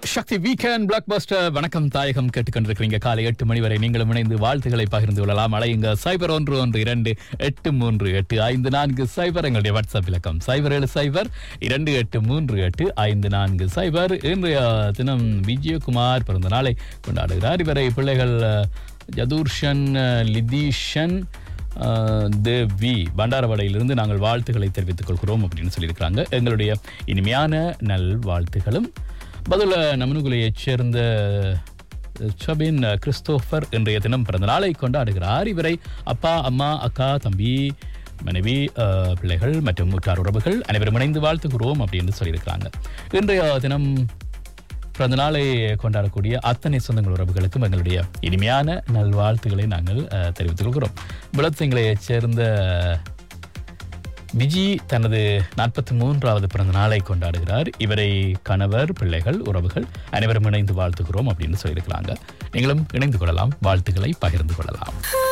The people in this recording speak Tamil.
சக்தி வீக்கெண்ட் பிளாக் பஸ்டர் வணக்கம் தாயகம் கேட்டுக்கொண்டிருக்கிறீங்க காலை எட்டு மணி வரை நீங்களும் இணைந்து வாழ்த்துக்களை பகிர்ந்து கொள்ளலாம் அலையுங்க சைபர் ஒன்று ஒன்று இரண்டு எட்டு மூன்று எட்டு ஐந்து நான்கு சைபர் எங்களுடைய வாட்ஸ்அப் இலக்கம் சைபர் ஏழு சைபர் இரண்டு எட்டு மூன்று எட்டு ஐந்து நான்கு சைபர் இன்றைய தினம் விஜயகுமார் பிறந்த நாளை கொண்டாடுகிறார் இவரை பிள்ளைகள் அஹ், ஜதூர்ஷன் அஹ், லிதீஷன் அஹ், தேவி பண்டாரவாடையிலிருந்து நாங்கள் வாழ்த்துக்களை தெரிவித்துக் கொள்கிறோம் அப்படின்னு சொல்லியிருக்கிறாங்க எங்களுடைய இனிமையான நல் வாழ்த்துகளும் பதில நமனுகுலையைச் சேர்ந்த சபின் கிறிஸ்தோபர் இன்றைய தினம் பிறந்த நாளை கொண்டாடுகிறார் இவரை அப்பா அம்மா அக்கா தம்பி மனைவி அஹ், பிள்ளைகள் மற்றும் உற்றார் உறவுகள் அனைவரும் இணைந்து வாழ்த்துகிறோம் அப்படின்னு சொல்லியிருக்கிறாங்க இன்றைய தினம் பிறந்த நாளை கொண்டாடக்கூடிய அத்தனை சொந்தங்கள் உறவுகளுக்கும் எங்களுடைய இனிமையான நல்வாழ்த்துக்களை நாங்கள் அஹ், தெரிவித்துக் கொள்கிறோம் விளத்தங்களைச் சேர்ந்த விஜி தனது நாற்பத்தி மூன்றாவது பிறந்த நாளை கொண்டாடுகிறார் இவரை கணவர் பிள்ளைகள் உறவுகள் அனைவரும் இணைந்து வாழ்த்துகிறோம் அப்படின்னு சொல்லியிருக்கிறாங்க நீங்களும் இணைந்து கொள்ளலாம் வாழ்த்துக்களை பகிர்ந்து கொள்ளலாம்